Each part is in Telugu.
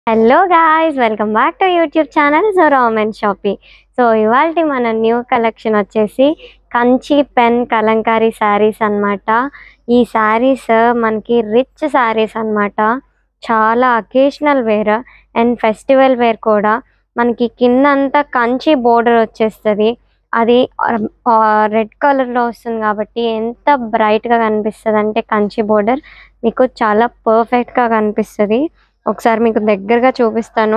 hello guys welcome back to YouTube channel so Raman shoppe so ఇవాళ మన న్యూ కలెక్షన్ వచ్చేసి కంచి పెన్ కలంకారీ శారీస్ అన్నమాట ఈ శారీస్ మనకి రిచ్ శారీస్ అన్నమాట చాలా occasional wear and festival wear కూడా మనకి కింద అంతా కంచి బోర్డర్ వచ్చేస్తుంది అది రెడ్ కలర్లో వస్తుంది కాబట్టి ఎంత బ్రైట్గా కనిపిస్తుంది అంటే కంచి బోర్డర్ మీకు చాలా పర్ఫెక్ట్గా కనిపిస్తుంది ఒకసారి మీకు దగ్గరగా చూపిస్తాను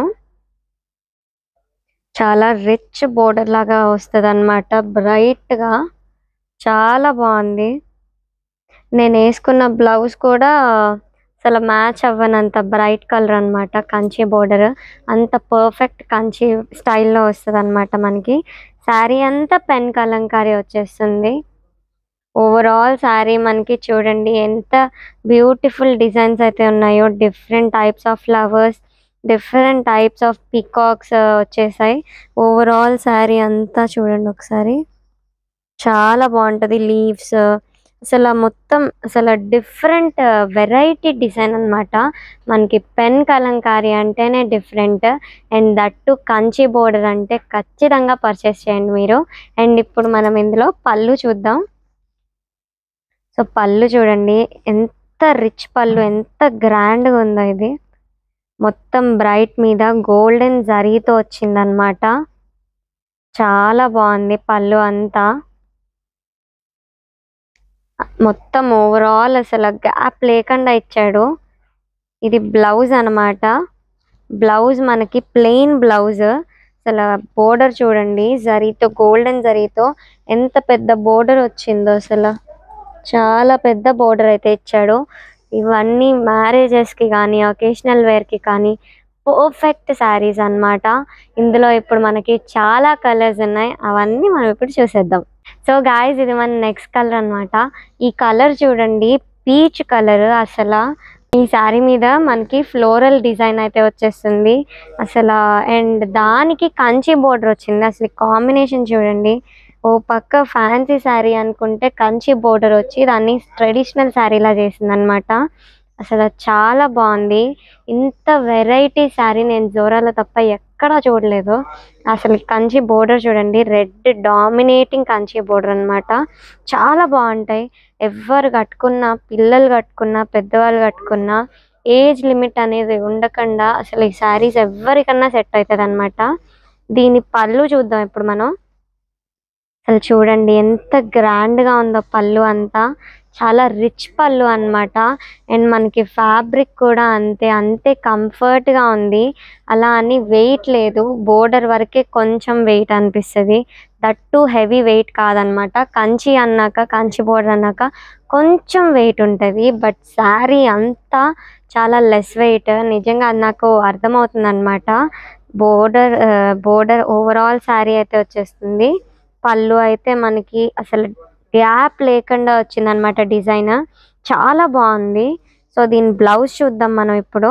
చాలా రిచ్ బోర్డర్ లాగా వస్తుంది అనమాట బ్రైట్గా చాలా బాగుంది నేను వేసుకున్న బ్లౌజ్ కూడా అసలు మ్యాచ్ అవ్వనంత బ్రైట్ కలర్ అన్నమాట కంచి బోర్డర్ అంత పర్ఫెక్ట్ కంచి స్టైల్లో వస్తుంది అనమాట మనకి శారీ అంతా పెన్ కలంకారీ వచ్చేస్తుంది ఓవరాల్ శారీ మనకి చూడండి ఎంత బ్యూటిఫుల్ డిజైన్స్ అయితే ఉన్నాయో different types of flowers different types of peacocks వచ్చేసాయి ఓవరాల్ శారీ అంతా చూడండి ఒకసారి చాలా బాగుంటుంది లీవ్స్ అసలు మొత్తం అసలు డిఫరెంట్ వెరైటీ డిజైన్ అన్నమాట మనకి పెన్ కలంకారీ అంటేనే different and that Kanchi border అంటే ఖచ్చితంగా పర్చేస్ చేయండి మీరు అండ్ ఇప్పుడు మనం ఇందులో పళ్ళు చూద్దాం సో పళ్ళు చూడండి ఎంత రిచ్ పళ్ళు ఎంత గ్రాండ్గా ఉందో ఇది మొత్తం బ్రైట్ మీద గోల్డెన్ జరీతో వచ్చిందనమాట చాలా బాగుంది పళ్ళు అంతా మొత్తం ఓవరాల్ అసలు గ్యాప్ లేకుండా ఇచ్చాడు ఇది బ్లౌజ్ అన్నమాట బ్లౌజ్ మనకి ప్లెయిన్ బ్లౌజ్ అసలు బోర్డర్ చూడండి జరీతో గోల్డెన్ జరీతో ఎంత పెద్ద బోర్డర్ వచ్చిందో అసలు చాలా పెద్ద బోర్డర్ అయితే ఇచ్చాడు ఇవన్నీ మ్యారేజెస్కి కానీ ఒకేషనల్ వేర్కి కానీ పర్ఫెక్ట్ శారీస్ అన్నమాట ఇందులో ఇప్పుడు మనకి చాలా కలర్స్ ఉన్నాయి అవన్నీ మనం ఇప్పుడు చూసేద్దాం సో గాయస్ ఇది మన నెక్స్ట్ కలర్ అన్నమాట ఈ కలర్ చూడండి పీచ్ కలర్ అసలు ఈ శారీ మీద మనకి ఫ్లోరల్ డిజైన్ అయితే వచ్చేస్తుంది అసలు అండ్ దానికి కంచి బోర్డర్ వచ్చింది అసలు కాంబినేషన్ చూడండి ఓ పక్క ఫ్యాన్సీ శారీ అనుకుంటే కంచి బోర్డర్ వచ్చి దాన్ని ట్రెడిషనల్ శారీలా చేసింది అనమాట అసలు చాలా బాగుంది ఇంత వెరైటీ శారీ నేను జోరాలో తప్ప ఎక్కడా చూడలేదు అసలు కంచి బోర్డర్ చూడండి రెడ్ డామినేటింగ్ కంచి బోర్డర్ అన్నమాట చాలా బాగుంటాయి ఎవరు కట్టుకున్నా పిల్లలు కట్టుకున్నా పెద్దవాళ్ళు కట్టుకున్నా ఏజ్ లిమిట్ అనేది ఉండకుండా అసలు ఈ శారీస్ ఎవరికన్నా సెట్ అవుతుంది అనమాట దీని పళ్ళు చూద్దాం ఇప్పుడు మనం అసలు చూడండి ఎంత grand గా ఉందో పళ్ళు అంతా చాలా రిచ్ పళ్ళు అన్నమాట అండ్ మనకి ఫ్యాబ్రిక్ కూడా అంతే అంతే comfort గా ఉంది అలా అని వెయిట్ లేదు బోర్డర్ వరకే కొంచెం వెయిట్ అనిపిస్తుంది దట్టు హెవీ వెయిట్ కాదనమాట కంచి అన్నాక కంచి బోర్డర్ అన్నాక కొంచెం వెయిట్ ఉంటుంది బట్ శారీ అంతా చాలా లెస్ వెయిట్ నిజంగా అది నాకు అర్థమవుతుంది అనమాట బోర్డర్ బోర్డర్ ఓవరాల్ శారీ అయితే వచ్చేస్తుంది పళ్ళు అయితే మనకి అసలు గ్యాప్ లేకుండా వచ్చిందనమాట డిజైన్ చాలా బాగుంది సో దీని బ్లౌజ్ చూద్దాం మనం ఇప్పుడు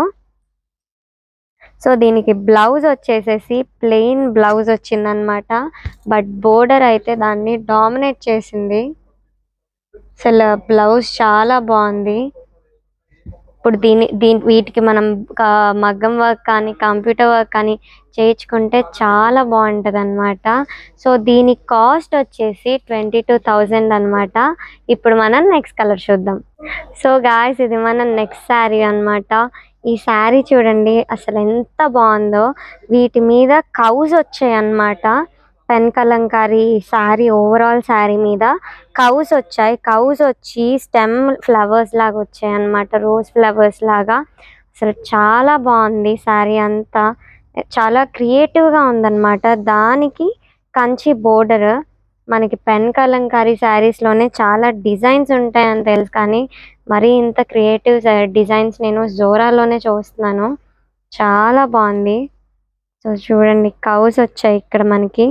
సో దీనికి బ్లౌజ్ వచ్చేసేసి ప్లెయిన్ బ్లౌజ్ వచ్చిందనమాట బట్ బోర్డర్ అయితే దాన్ని డామినేట్ చేసింది అసలు బ్లౌజ్ చాలా బాగుంది ఇప్పుడు దీని దీని వీటికి మనం క- మగ్గం వర్క్ కానీ కంప్యూటర్ వర్క్ కానీ చేయించుకుంటే చాలా బాగుంటుంది అనమాట సో దీని కాస్ట్ వచ్చేసి ట్వంటీ టూ థౌజండ్ అనమాట ఇప్పుడు మనం నెక్స్ట్ కలర్ చూద్దాం సో గాయస్ ఇది మన నెక్స్ట్ శారీ అన్నమాట ఈ శారీ చూడండి అసలు ఎంత బాగుందో వీటి మీద కౌస్ వచ్చాయి అన్నమాట పెన్ కలంకారీ శారీ ఓవరాల్ శారీ మీద కౌస్ వచ్చాయి కౌస్ వచ్చి స్టెమ్ ఫ్లవర్స్ లాగా వచ్చాయి అన్నమాట రోజ్ ఫ్లవర్స్ లాగా అసలు చాలా బాగుంది శారీ అంతా చాలా క్రియేటివ్గా ఉందన్నమాట దానికి కంచి బోర్డర్ మనకి పెన్ కలంకారీ శారీస్లోనే చాలా డిజైన్స్ ఉంటాయని తెలుసు కానీ మరీ ఇంత క్రియేటివ్ డిజైన్స్ నేను జోరాలోనే చూస్తున్నాను చాలా బాగుంది సో చూడండి కౌస్ వచ్చాయి ఇక్కడ మనకి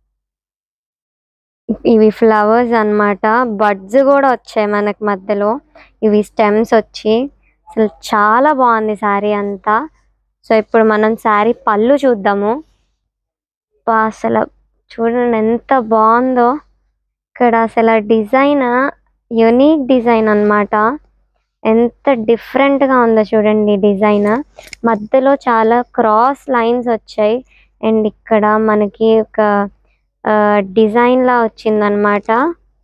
ఇవి ఫ్లవర్స్ అన్నమాట బడ్స్ కూడా వచ్చాయి మనకి మధ్యలో ఇవి స్టెమ్స్ వచ్చి అసలు చాలా బాగుంది శారీ అంతా సో ఇప్పుడు మనం శారీ పళ్ళు చూద్దాము అబ్బా, అసలు చూడండి ఎంత బాగుందో ఇక్కడ అసలు డిజైన్ యునిక్ డిజైన్ అన్నమాట ఎంత డిఫరెంట్ గా ఉందో చూడండి డిజైన్ మధ్యలో చాలా క్రాస్ లైన్స్ వచ్చాయి అండ్ ఇక్కడ మనకి ఒక డిజైన్ లా వచ్చిందనమాట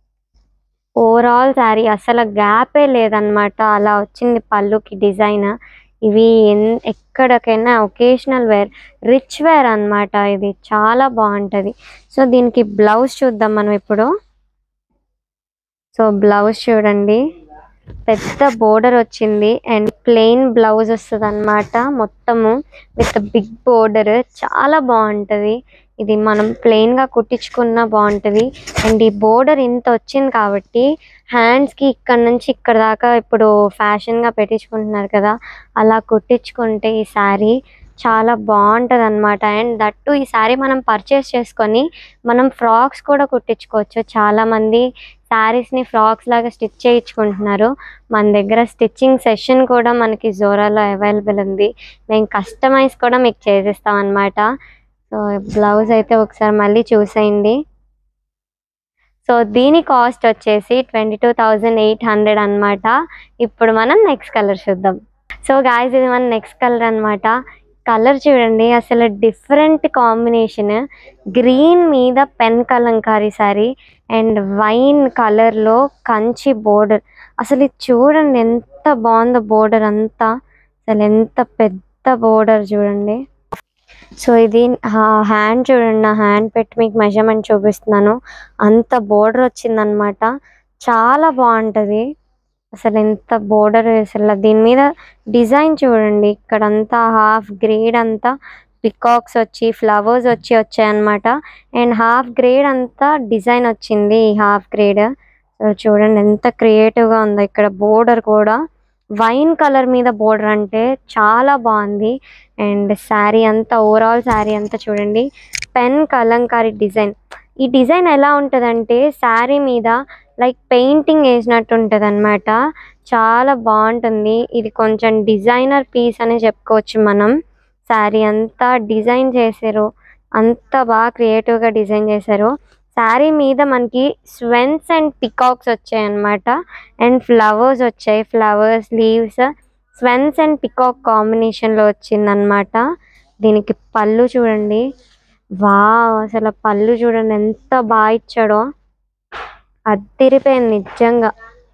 ఓవరాల్ శారీ అసలు గ్యాపే లేదనమాట అలా వచ్చింది పళ్ళుకి డిజైన్ ఇవి ఎన్- ఎక్కడికైనా ఒకేషనల్ వేర్ రిచ్ వేర్ అన్నమాట ఇది చాలా బాగుంటది సో దీనికి బ్లౌజ్ చూద్దాం మనం ఇప్పుడు సో బ్లౌజ్ చూడండి పెద్ద బోర్డర్ వచ్చింది అండ్ ప్లెయిన్ బ్లౌజ్ వస్తుంది అనమాట మొత్తము విత్ బిగ్ బోర్డర్ చాలా బాగుంటది ఇది మనం ప్లెయిన్ గా కుట్టించుకున్నా బాగుంటది అండ్ ఈ బోర్డర్ ఇంత వచ్చింది కాబట్టి హ్యాండ్స్ కి ఇక్కడ నుంచి ఇక్కడ దాకా ఇప్పుడు ఫ్యాషన్ గా పెట్టించుకుంటున్నారు కదా అలా కుట్టించుకుంటే ఈ శారీ చాలా బాగుంటది అనమాట అండ్ దట్టు ఈ శారీ మనం పర్చేస్ చేసుకొని మనం ఫ్రాక్స్ కూడా కుట్టించుకోవచ్చు చాలా మంది శారీస్ ని ఫ్రాక్స్ లాగా స్టిచ్ చేయించుకుంటున్నారు మన దగ్గర స్టిచ్చింగ్ సెషన్ కూడా మనకి జోరాలో అవైలబుల్ ఉంది మేము కస్టమైజ్ కూడా మీకు చేసిస్తాం అనమాట సో బ్లౌజ్ అయితే ఒకసారి మళ్ళీ చూసేయండి సో దీని కాస్ట్ వచ్చేసి twenty two thousand eight hundred అనమాట ఇప్పుడు మనం నెక్స్ట్ కలర్ చూద్దాం సో గాయస్ ఇది మన నెక్స్ట్ కలర్ అన్నమాట కలర్ చూడండి అసలు డిఫరెంట్ కాంబినేషన్ గ్రీన్ మీద pen kalamkari sari and wine colour లో కంచి బోర్డర్ అసలు ఇది చూడండి ఎంత బాగుందో బోర్డర్ అంతా అసలు ఎంత పెద్ద బోర్డర్ చూడండి సో ఇది హ్యాండ్ చూడండి నా హ్యాండ్ పెట్టి మీకు మెజర్మెంట్ చూపిస్తున్నాను అంత బోర్డర్ వచ్చిందనమాట చాలా బాగుంటది అసలు ఎంత బోర్డర్ అసలు దీని మీద డిజైన్ చూడండి ఇక్కడ అంతా హాఫ్ గ్రేడ్ అంతా పికాక్స్ వచ్చి ఫ్లవర్స్ వచ్చి వచ్చాయి అనమాట అండ్ హాఫ్ గ్రేడ్ అంతా డిజైన్ వచ్చింది ఈ హాఫ్ గ్రేడ్ చూడండి ఎంత క్రియేటివ్ గా ఉందో ఇక్కడ బోర్డర్ కూడా వైన్ కలర్ మీద బోర్డర్ అంటే చాలా బాగుంది అండ్ శారీ అంతా ఓవరాల్ శారీ అంతా చూడండి పెన్ కలంకారీ డిజైన్ ఈ డిజైన్ ఎలా ఉంటదంటే శారీ మీద లైక్ పెయింటింగ్ వేసినట్టు ఉంటది అనమాట చాలా బాగుంటుంది ఇది కొంచెం డిజైనర్ పీస్ అని చెప్పుకోవచ్చు మనం శారీ అంతా డిజైన్ చేశారు అంత బాగా క్రియేటివ్ గా డిజైన్ చేశారు శారీ మీద మనకి స్వెన్స్ అండ్ పికాక్స్ వచ్చాయి అన్నమాట అండ్ ఫ్లవర్స్ వచ్చాయి flowers leaves swans and peacock combination లో వచ్చింది అనమాట దీనికి పళ్ళు చూడండి వావ్ అసలు పళ్ళు చూడండి ఎంత బాగా ఇచ్చాడో అదిరిపోయింది నిజంగా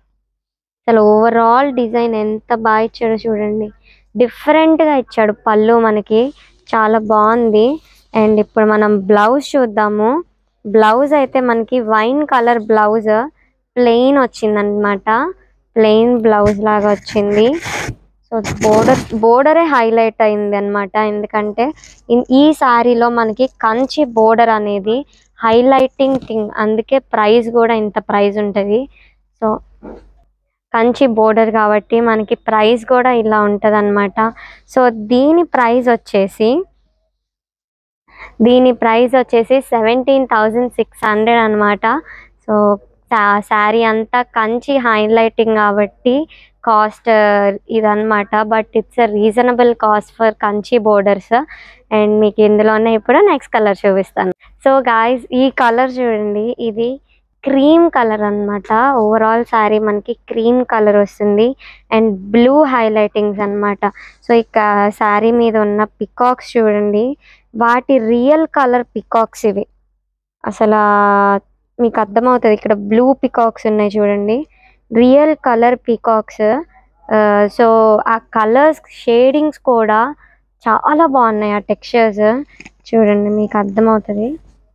అసలు ఓవరాల్ డిజైన్ ఎంత బాగా ఇచ్చాడో చూడండి డిఫరెంట్ గా ఇచ్చాడు పళ్ళు మనకి చాలా బాగుంది అండ్ ఇప్పుడు మనం బ్లౌజ్ చూద్దాము బ్లౌజ్ అయితే మనకి వైన్ కలర్ బ్లౌజ్ ప్లెయిన్ వచ్చింది అనమాట ప్లెయిన్ బ్లౌజ్ లాగా వచ్చింది సో బోర్డర్ బోర్డరే హైలైట్ అయింది అనమాట ఎందుకంటే ఇన్- ఈ శారీలో మనకి కంచి బోర్డర్ అనేది హైలైటింగ్ థింగ్ అందుకే ప్రైస్ కూడా ఇంత ప్రైస్ ఉంటది సో కంచి బోర్డర్ కాబట్టి మనకి ప్రైస్ కూడా ఇలా ఉంటది అనమాట సో దీని ప్రైస్ వచ్చేసి దీని ప్రైస్ వచ్చేసి సెవెంటీన్ థౌజండ్ సిక్స్ హండ్రెడ్ అనమాట సో శారీ అంతా కంచి హైలైటింగ్ కాబట్టి కాస్ట్ ఇదన్నమాట but it's reasonable cost for Kanchi borders and మీకు ఇందులోనే ఇప్పుడు నెక్స్ట్ కలర్ చూపిస్తాను సో గాయస్ ఈ కలర్ చూడండి ఇది క్రీమ్ కలర్ అన్నమాట ఓవరాల్ శారీ మనకి క్రీమ్ కలర్ వస్తుంది అండ్ బ్లూ హైలైటింగ్స్ అన్నమాట సో ఇక శారీ మీద ఉన్న పికాక్స్ చూడండి వాటి రియల్ కలర్ పికాక్స్ ఇవి అసలు మీకు అర్థమవుతుంది ఇక్కడ బ్లూ పికాక్స్ ఉన్నాయి చూడండి రియల్ కలర్ పికాక్స్ సో ఆ కలర్స్ షేడింగ్స్ కూడా చాలా బాగున్నాయి ఆ టెక్స్చర్స్ చూడండి మీకు అర్థమవుతుంది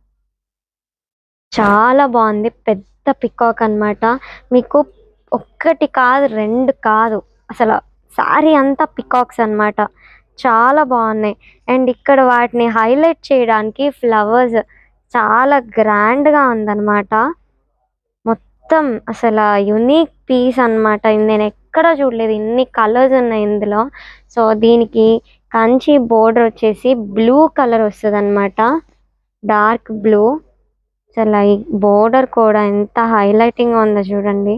చాలా బాగుంది పెద్ద పికాక్ అన్నమాట మీకు ఒక్కటి కాదు రెండు కాదు అసలు శారీ అంతా పికాక్స్ అన్నమాట చాలా బాగున్నాయి అండ్ ఇక్కడ వాటిని హైలైట్ చేయడానికి ఫ్లవర్స్ చాలా grand గా ఉందన్నమాట మొత్తం అసలు యునిక్ పీస్ అన్నమాట నేను ఎక్కడ చూడలేదు ఇన్ని కలర్స్ ఉన్నాయి ఇందులో సో దీనికి కంచి బోర్డర్ వచ్చేసి బ్లూ కలర్ వస్తుంది అనమాట డార్క్ బ్లూ అసలు ఈ బోర్డర్ కూడా ఎంత హైలైటింగ్ ఉందో చూడండి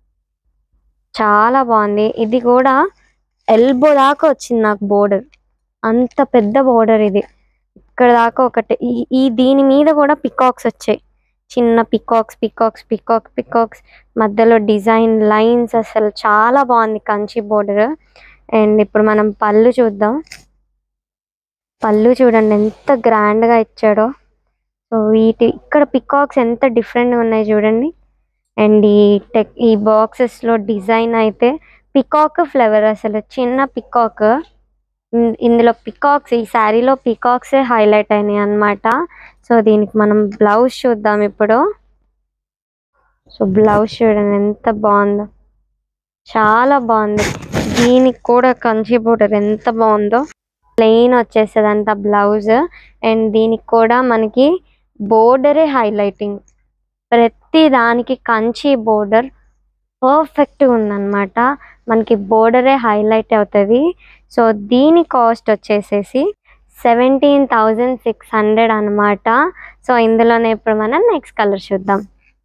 చాలా బాగుంది ఇది కూడా ఎల్బో దాకా వచ్చింది నాకు బోర్డర్ అంత పెద్ద బోర్డర్ ఇది ఇక్కడ దాకా ఒకటి ఈ ఈ దీని మీద కూడా పికాక్స్ వచ్చాయి చిన్న పికాక్స్ పికాక్స్ పికాక్స్ పికాక్స్ మధ్యలో డిజైన్ లైన్స్ అసలు చాలా బాగుంది కంచి బోర్డర్ అండ్ ఇప్పుడు మనం పళ్ళు చూద్దాం పళ్ళు చూడండి ఎంత grand గా ఇచ్చాడో సో వీటి ఇక్కడ పికాక్స్ ఎంత డిఫరెంట్గా ఉన్నాయి చూడండి అండ్ ఈ టెక్ ఈ బాక్సెస్ లో డిజైన్ అయితే పికాక్ ఫ్లవర్ అసలు చిన్న పికాక్ ఇందులో పికాక్స్ ఈ శారీలో పికాక్స్ హైలైట్ అయినాయి అన్నమాట సో దీనికి మనం బ్లౌజ్ చూద్దాం ఇప్పుడు సో బ్లౌజ్ చూడండి ఎంత బాగుందో చాలా బాగుంది దీనికి కూడా కంచి బోర్డర్ ఎంత బాగుందో ప్లెయిన్ వచ్చేస్తుంది అంత బ్లౌజ్ అండ్ దీనికి కూడా మనకి బోర్డరే హైలైటింగ్ ప్రతి దానికి కంచి బోర్డర్ పర్ఫెక్ట్ ఉందన్నమాట మనకి బోర్డరే హైలైట్ అవుతుంది సో దీని కాస్ట్ వచ్చేసేసి సెవెంటీన్ థౌజండ్ సిక్స్ హండ్రెడ్ అనమాట సో ఇందులోనే ఇప్పుడు మనం నెక్స్ట్ కలర్ చూద్దాం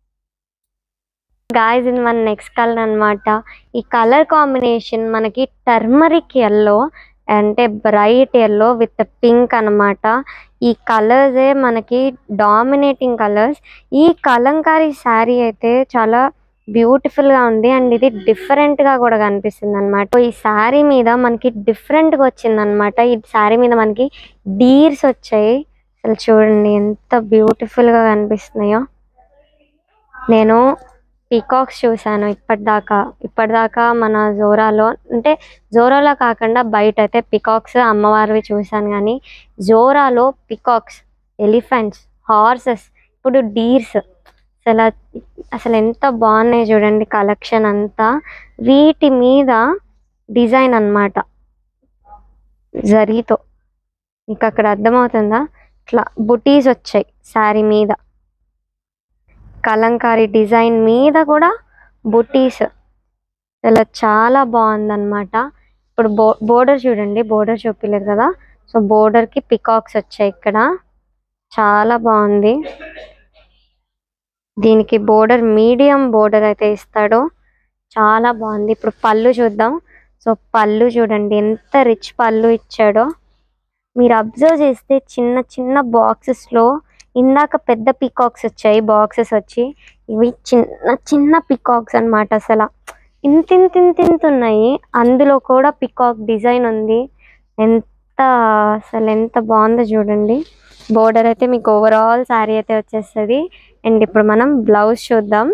గాయస్ ఇది మన నెక్స్ట్ కలర్ అన్నమాట ఈ కలర్ కాంబినేషన్ మనకి టర్మరిక్ ఎల్లో అంటే బ్రైట్ ఎల్లో విత్ పింక్ అన్నమాట ఈ కలర్సే మనకి డామినేటింగ్ కలర్స్ ఈ కలంకారీ శారీ అయితే చాలా బ్యూటిఫుల్ గా ఉంది అండ్ ఇది డిఫరెంట్ గా కూడా కనిపిస్తుంది అనమాట ఈ శారీ మీద మనకి డిఫరెంట్ గా వచ్చింది అనమాట ఈ శారీ మీద మనకి డీర్స్ వచ్చాయి అసలు చూడండి ఎంత బ్యూటిఫుల్ గా కనిపిస్తున్నాయో నేను పీకాక్స్ చూసాను ఇప్పటిదాకా ఇప్పటిదాకా మన జోరాలో అంటే జోరాలో కాకుండా బయట అయితే పికాక్స్ అమ్మవారివి చూసాను కానీ జోరాలో పికాక్స్ ఎలిఫెంట్స్ హార్సెస్ ఇప్పుడు డీర్స్ అసలు అసలు ఎంత బాగున్నాయి చూడండి కలెక్షన్ అంతా వీటి మీద డిజైన్ అన్నమాట జరీతో మీకు అక్కడ అర్థమవుతుందా ఇట్లా బుటీస్ వచ్చాయి శారీ మీద కలంకారీ డిజైన్ మీద కూడా బుటీస్ ఇలా చాలా బాగుందన్నమాట ఇప్పుడు బో బోర్డర్ చూడండి బోర్డర్ చూపించలేదు కదా సో border కి పికాక్స్ వచ్చాయి ఇక్కడ చాలా బాగుంది దీనికి బోర్డర్ మీడియం బోర్డర్ అయితే ఇస్తాడు చాలా బాగుంది ఇప్పుడు పళ్ళు చూద్దాం సో పళ్ళు చూడండి ఎంత రిచ్ పళ్ళు ఇచ్చాడో మీరు అబ్జర్వ్ చేస్తే చిన్న చిన్న బాక్సెస్ లో ఇందాక పెద్ద పికాక్స్ వచ్చాయి బాక్సెస్ వచ్చి ఇవి చిన్న చిన్న పికాక్స్ అన్నమాట అసలు ఇంత ఇంత ఇంత ఇంత ఉన్నాయి అందులో కూడా పికాక్ డిజైన్ ఉంది ఎంత అసలు ఎంత బాగుందో చూడండి బోర్డర్ అయితే మీకు ఓవరాల్ శారీ అయితే వచ్చేస్తుంది అండ్ ఇప్పుడు మనం బ్లౌజ్ చూద్దాం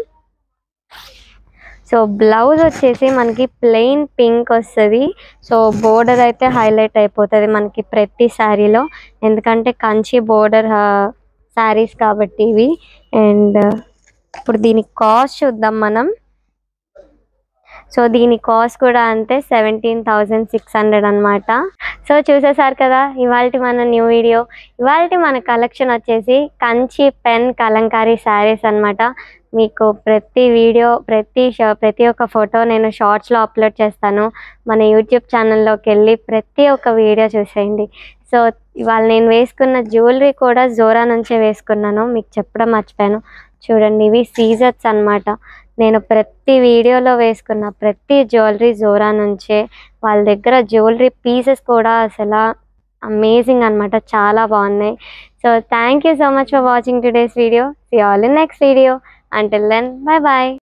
సో బ్లౌజ్ వచ్చేసి మనకి ప్లెయిన్ పింక్ వస్తుంది సో బోర్డర్ అయితే హైలైట్ అయిపోతుంది మనకి ప్రతి శారీలో ఎందుకంటే కంచి బోర్డర్ శారీస్ కాబట్టి ఇవి అండ్ ఇప్పుడు దీని కాస్ట్ చూద్దాం మనం సో దీని కాస్ట్ కూడా అంతే సెవెంటీన్ థౌజండ్ సిక్స్ హండ్రెడ్ అనమాట సో చూసేసారు కదా ఇవాళ మన న్యూ వీడియో ఇవాళ మన కలెక్షన్ వచ్చేసి కంచి పెన్ కలంకారీ శారీస్ అన్నమాట మీకు ప్రతి వీడియో ప్రతి షా- ప్రతి ఒక్క ఫోటో నేను షార్ట్స్లో అప్లోడ్ చేస్తాను మన యూట్యూబ్ ఛానల్లోకి వెళ్ళి ప్రతి ఒక్క వీడియో చూసేయండి సో ఇవాళ నేను వేసుకున్న జ్యువెలరీ కూడా జోరా నుంచే వేసుకున్నాను మీకు చెప్పడం మర్చిపోయాను చూడండి ఇవి సీజర్స్ అన్నమాట నేను ప్రతి వీడియోలో వేసుకున్న ప్రతి జ్యువెలరీ జోరా నుంచే వాళ్ళ దగ్గర జ్యువెలరీ పీసెస్ కూడా అసలు అమేజింగ్ అన్నమాట చాలా బాగున్నాయి so thank you so much for watching today's video see all in next video until then bye bye